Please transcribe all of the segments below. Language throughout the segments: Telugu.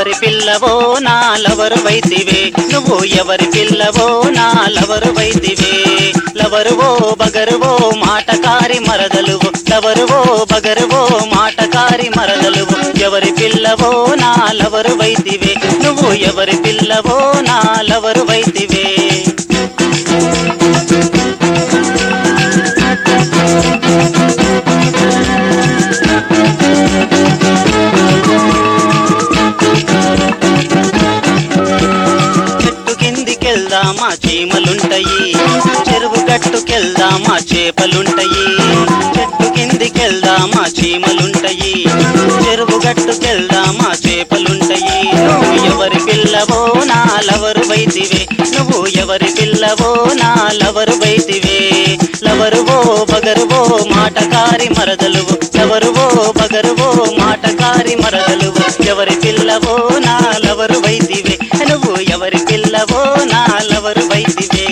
ఎవరి పిల్లవో నా లవరు వైతివే నువ్వు ఎవరి పిల్లవో నా లవరు వైతివే లవరువో బగరువో మాటకారి మరదలువు లవరువో బగరువో మాటకారి మరదలువు ఎవరి పిల్లవో నా లవరు వైతివే నువ్వు ఎవరి పిల్లవో నా లవరు వైతివే చెట్టు కిందికెళ్దామా చీమలుంటాయి చెరువు గట్టుకెళ్దామా చేపలుంటాయి చెట్టు కిందికెళ్దామా చీమలుంటాయి చెరువు గట్టుకెళ్దామా చేపలుంటాయి నువ్వు ఎవరి పిల్లవో నా లవరు వైతివే నువ్వు ఎవరి పిల్లవో నా లవరు వైతివే లవరువో బగరువో మాటకారి మరదలువు లవరువో బగరువో మాటకారి మరదలువు ఎవరి పిల్లవో నా లవరు వైతివే నువ్వు ఎవరి పిల్లవో నా లవరు వైతివే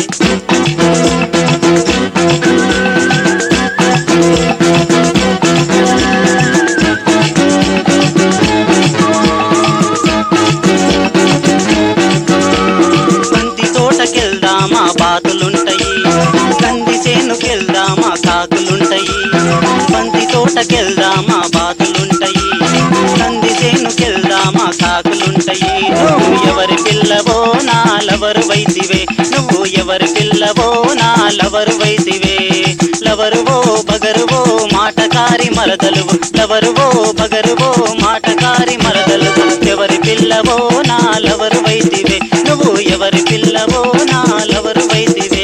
బంతి తోటకెళ్దామా బాతులుంటాయి కంది చేనుకెళ్దామా కాకులుంటాయి బంతి తోటకెళ్దామా బాతులుంటాయి కంది చేనుకెళ్దామా కాకులుంటాయి నువ్వు ఎవరి పిల్లవో నా లవరు వైతివే నువ్వు ఎవరి పిల్లవో నా లవరు వైతివే లవరువో బగరువో మాటకారి మరదలువు లవరువో బగరువో మాటకారి మరదలువు ఎవరి పిల్లవో నా లవరు వైతివే నువ్వు ఎవరి పిల్లవో నా లవరు వైతివే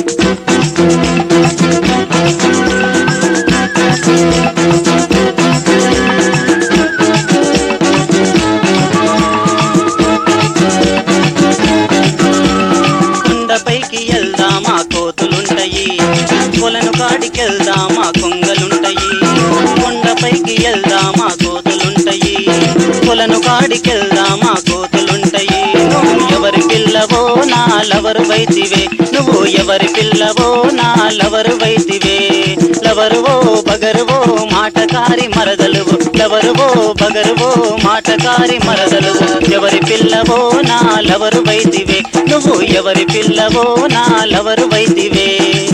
కొండపైకి వెళ్దామా కోతులుంటాయి కొలను కాడికెళ్దామా కొంగలుంటాయి కొండపైకి వెళ్దామా కోతులుంటాయి కొలను కాడికెళ్దామా కోతులుంటాయి నువ్వు ఎవరి పిల్లవో నా లవరు వైతివే నువ్వు ఎవరి పిల్లవో నా లవరు వైతివే లవరువో బగరువో మాటకారి మరదలువు లవరువో బగరువో మాటకారి మరదలువు ఎవరి పిల్లవో నా లవరు వైతివే నువ్వు ఎవరి పిల్లవో నా లవరు వైతివే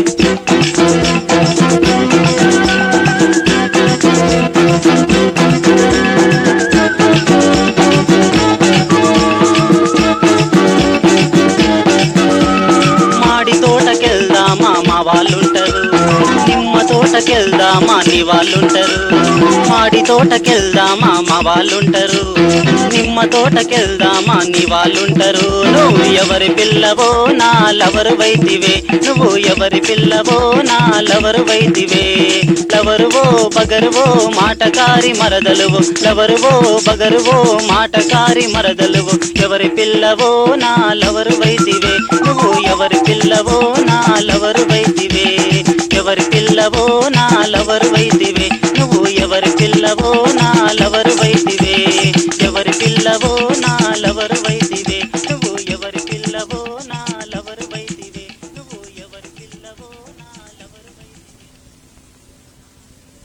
మాడి తోటకెళ్దామా మా వాళ్ళుంటారు నిమ్మ తోటకెళ్దామా నీ వాళ్ళుంటారు మాడి తోటకెళ్దామా మా వాళ్ళుంటారు నిమ్మ తోటకెళ్దామా నీ వాళ్ళుంటారు నువ్వు ఎవరి పిల్లవో నా లవరు వైతివే నువ్వు ఎవరి పిల్లవో నా లవరు వైతివే లవరువో బగరువో మాటకారి మరదలువు లవరువో బగరువో మాటకారి మరదలువు ఎవరి పిల్లవో నా లవరు వైతివే నువ్వు ఎవరి పిల్లవో నా లవరు వైతివే ఎవరి పిల్లవో నా లవరు వైతివే నువ్వు ఎవరి పిల్లవో నా లవరు వైతివే ఎవరి పిల్లవో నా లవరు